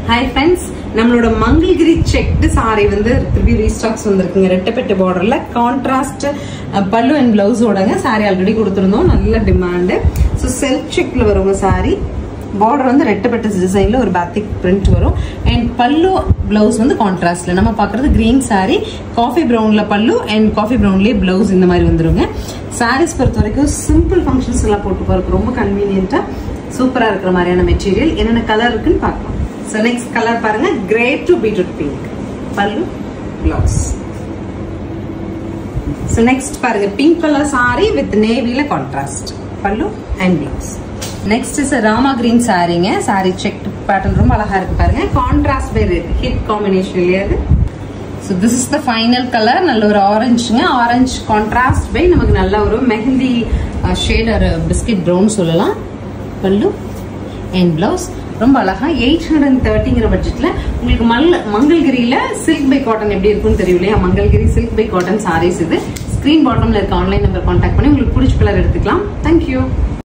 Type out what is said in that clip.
hi friends நம்மளோட Mangalagiri checked sorry வந்து திருப்பி ரீஸ்டாக்ஸ் வந்திருக்குங்க ரெட்டப்பெட்டு பார்டர்ல கான்ட்ராஸ்ட் பல்லு அண்ட் பிளவுஸோடங்க சாரி ஆல்ரெடி கொடுத்துருந்தோம் நல்ல டிமாண்டு ஸோ செல்ஃப் செக்ல வருங்க சாரி பார்டர் வந்து ரெட்டப்பட்ட டிசைன்ல ஒரு பேத்திக் பிரிண்ட் வரும் அண்ட் பல்லு பிளவுஸ் வந்து கான்ட்ராஸ்ட்ல நம்ம பார்க்கறது கிரீன் சாரி காஃபி ப்ரௌன்ல பல்லு அண்ட் காஃபி ப்ரௌன்லேயே பிளவுஸ் இந்த மாதிரி வந்துருங்க சாரீஸ் பொறுத்த வரைக்கும் சிம்பிள் ஃபங்க்ஷன்ஸ் எல்லாம் போட்டு போறதுக்கு ரொம்ப கன்வீனியன்ட்டா சூப்பரா இருக்கிற மாதிரியான மெட்டீரியல் என்னென்ன கலர் இருக்குன்னு பார்க்கலாம் ஸோ நெக்ஸ்ட் கலர் பாருங்க கிரே டு பீட்ரூட் பிங்க் பல்லு பிளவுஸ் ஸோ நெக்ஸ்ட் பாருங்க பிங்க் கலர் சாரி வித் நேவில கான்ட்ராஸ்ட் பல்லு and blouse next is Rama green சாரிங்க சாரி செக் பேட்டர்ன் ரொம்ப அழகா இருக்கு பாருங்க contrast by red hit combination இல்லையா அது so this is the final colour நல்ல ஒரு ஆரஞ்சுங்க ஆரஞ்சு கான்ட்ராஸ்ட் பை நமக்கு நல்ல ஒரு மெஹந்தி ஷேட் ஒரு பிஸ்கட் ப்ரௌன் சொல்லலாம் பல்லு அண்ட் பிளவுஸ் ரொம்ப அழகா எயிட் ஹண்ட்ரட் அண்ட் தேர்ட்டிங்கிற பட்ஜெட்ல உங்களுக்கு மல் மங்கள்கிரியில சில்க் பை காட்டன் எப்படி இருக்கும்னு தெரியும் இல்லையா Mangalagiri silk by cotton saris இது ஸ்கிரீன் பாட்டம்ல இருக்க ஆன்லைன் நம்பர் கான்டாக்ட் பண்ணி உங்களுக்கு பிடிச்ச கலர் எடுத்துக்கலாம் தேங்க்யூ